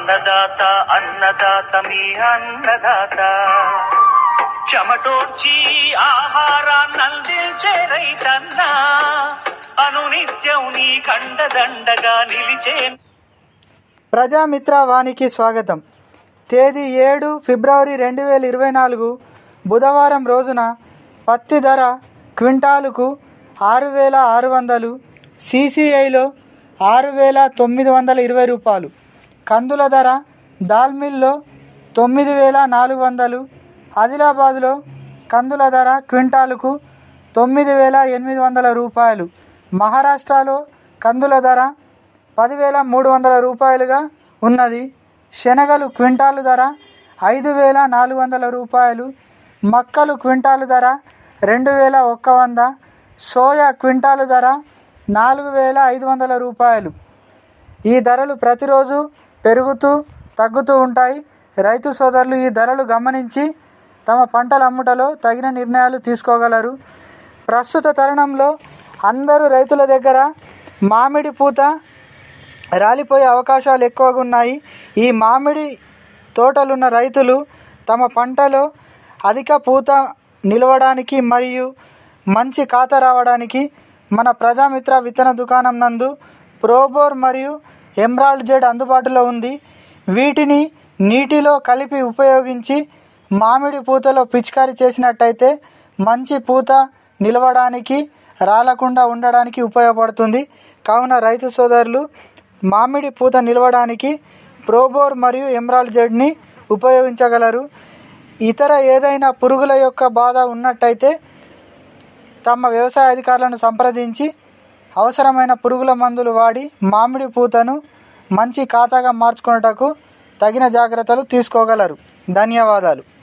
అన్నదాత అన్నదాత మీ అన్నదాత చెమటోర్చి ఆహారాన్ని అందించే రైతన్నా అనునిత్యం నీ కండదండగా నిలిచే ప్రజామిత్ర వానికి స్వాగతం తేదీ ఏడు ఫిబ్రవరి రెండు వేల ఇరవై నాలుగు బుధవారం రోజున పత్తి ధర క్వింటాలుకు ఆరు వేల ఆరు వందలు సీసీఐలో ఆరు వేల తొమ్మిది వందల ఇరవై రూపాయలు కందుల ధర దాల్మిల్లో తొమ్మిది వేల నాలుగు వందలు ఆదిలాబాద్లో కందుల ధర క్వింటాలుకు తొమ్మిది వేల ఎనిమిది వందల రూపాయలు మహారాష్ట్రలో కందుల ధర పదివేల మూడు వందల రూపాయలుగా ఉన్నది శనగలు క్వింటాలు ధర ఐదు వేల నాలుగు వందల రూపాయలు మక్కలు క్వింటాలు ధర రెండు వేల ఒక్క వంద సోయా క్వింటాలు ధర నాలుగు వేల ఐదు వందల రూపాయలు ఈ ధరలు ప్రతిరోజు పెరుగుతూ తగ్గుతూ ఉంటాయి రైతు సోదరులు ఈ ధరలు గమనించి తమ పంటల అమ్ముటలో తగిన నిర్ణయాలు తీసుకోగలరు ప్రస్తుత తరుణంలో అందరూ రైతుల దగ్గర మామిడి పూత రాలిపోయే అవకాశాలు ఎక్కువగా ఉన్నాయి ఈ మామిడి తోటలున్న రైతులు తమ పంటలో అధిక పూత నిలవడానికి మరియు మంచి ఖాత రావడానికి మన ప్రజామిత్ర విత్తన దుకాణం నందు ప్రోబోర్ మరియు ఎమ్రాల్డ్ జెడ్ అందుబాటులో ఉంది వీటిని నీటిలో కలిపి ఉపయోగించి మామిడి పూతలో పిచికారీ చేసినట్టయితే మంచి పూత నిలవడానికి రాలకుండా ఉండడానికి ఉపయోగపడుతుంది కావున రైతు సోదరులు మామిడి పూత నిలవడానికి ప్రోబోర్ మరియు ఎమ్రాల్డ్ జెడ్ని ఉపయోగించగలరు ఇతర ఏదైనా పురుగుల యొక్క బాధ ఉన్నట్టయితే తమ వ్యవసాయ అధికారులను సంప్రదించి అవసరమైన పురుగుల మందులు వాడి మామిడి పూతను మంచి ఖాతాగా మార్చుకున్నటకు తగిన జాగ్రత్తలు తీసుకోగలరు ధన్యవాదాలు